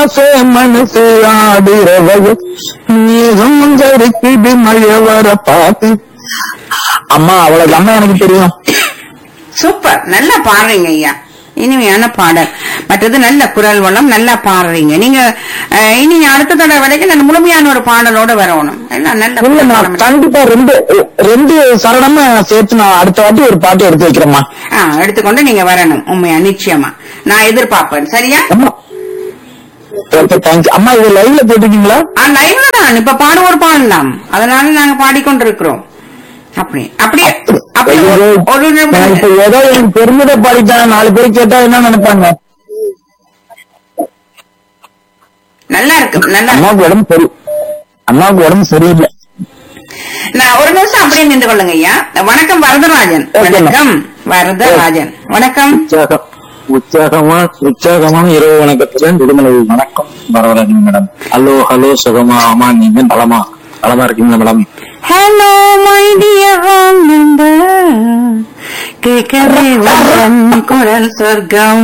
ஆசை மனசு ஆடுறவங்க மேகம் கருக்குது மழை வர பார்த்து அம்மா அவ்வளவு அம்மா எனக்கு தெரியும் சூப்பர் நல்லா பாடுறீங்க ஐயா இனிமையான பாடல் மற்றது நல்ல குரல் வளம் நல்லா பாடுறீங்க நீங்க அஹ், இனி அடுத்த தடவை வரைக்கும் நல்ல முழுமையான ஒரு பாடலோட வரணும் எல்லாம் நல்ல இல்ல குரல் நான் வளம். கண்டிப்பா ரெண்டு ரெண்டு சரணமா சேர்த்து நான் அடுத்த வாட்டி ஒரு பாட்டு எடுத்து வைக்கிறேம்மா ஆ, எடுத்துக்கொண்டு நீங்க வரணும் உண்மையா நிச்சயமா நான் எதிர்பார்ப்பேன் சரியா அம்மா ஓகே தேங்க்ஸ் அம்மா இது லைவ்ல போட்டுருக்கீங்களா ஆ லைவ்ல தான் இப்ப பாடுவோர் பாடலாம் அதனால நாங்க பாடிக்கொண்டிருக்கிறோம் அப்படி அப்படி அப்படி ஒரு- ஒரு நான் இப்ப நிமிடம். ஏதோ எனக்கு பெருமித பாடிட்டேன் நாலு பேர் கேட்டா என்ன நினைப்பாங்க நல்லா இருக்கு நல்லா இருக்கு. அம்மாவுக்கு உடம்பு சரி அம்மாவுக்கு உடம்பு சரியில்லை நான் ஒரு நிமிஷம் அப்படியே நின்று கொள்ளுங்க ஐயா வணக்கம் வரதராஜன் Okay, ma'am. வணக்கம் வரதராஜன் வணக்கம் உற்சாகம் உற்சாகமா உற்சாகமான இரவு வணக்கத்துடன் விடுமலை வணக்கம் வரவராஜன் மேடம் ஹலோ ஹலோ சுகமா ஆமா நீங்க நலமா நலமா இருக்கீங்களா madam hello my dear number கேட்கவே வரும் குரல் சொர்க்கம்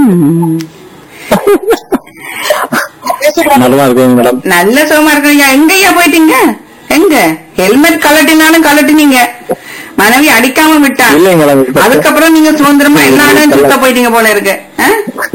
நலமா இருக்கீங்க மேடம் நல்ல சுகமா இருக்கீங்க எங்கய்யா போயிட்டீங்க எங்க ஹெல்மெட் கலட்டினாலும் கலட்டினீங்க மனைவி அடிக்காம விட்டா இல்லைங்க மேடம் இப்ப- அதுக்கப்புறம் நீங்க சுதந்திரமா எல்லாரும் சுத்த போயிட்டீங்க போல இருக்கு ஆ?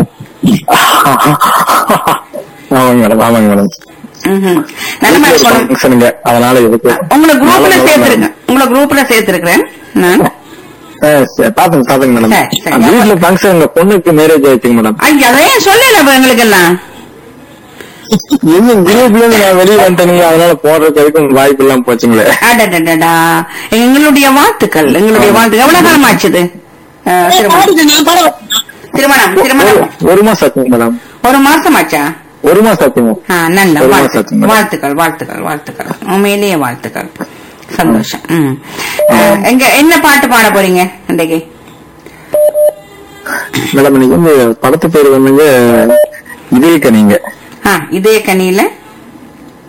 ஆமாங்க மேடம் ஆமாங்க மேடம் ம்ஹும். நல்லமா இருக்கணும் ஃபங்க்ஷனுங்க அதனால இதுக்கு உங்களை குரூப்ல நல்ல சேர்த்திருக்கேன் உங்களை குரூப்ல சேர்த்திருக்கிறேன் நான் ஆ, சரி, பாத்துங்க பாத்துங்க மேடம் சரி, சரி. அந்த வீட்டுல ஃபங்க்ஷன் எங்க பொண்ணுக்கு மேரேஜ் ஆயிடுச்சுங்க மேடம் ஐயா அதையும் சொல்லல இப்ப எங்களுக்கு எல்லாம் இன்னும் குரூப்ல இருந்து நான் வெளியே வந்துட்டேனுங்க அதனால போடுறதுக்கு வரைக்கும் வாய்ப்பு இல்லாம போச்சுங்களே அடடடடா. எங்களுடைய வாழ்த்துக்கள் எங்களுடைய வாழ்த்துக்கள் எவ்வளவு காலம் ஆச்சுது ஆ, திருமணம் திருமணம் திருமணம் ஒரு- ஒரு மாசம் ஆச்சுங்க மேடம் ஒரு மாசம் ஆச்சா ஒரு மாசம் ஆச்சுங்க ஆ, நல்ல ஒரு மாசம் வாழ்த்து- ஆச்சுங்க. வாழ்த்துக்கள் வாழ்த்துக்கள் வாழ்த்துக்கள் உண்மையிலேயே வாழ்த்துக்கள் சந்தோஷம் ம். ஆ, எங்க என்ன பாட்டு பாட போறீங்க இன்றைக்கு மேடம் நீங்க வந்து படத்து பேர் வந்துங்க இதே கனிங்க ஆ இதே கனியில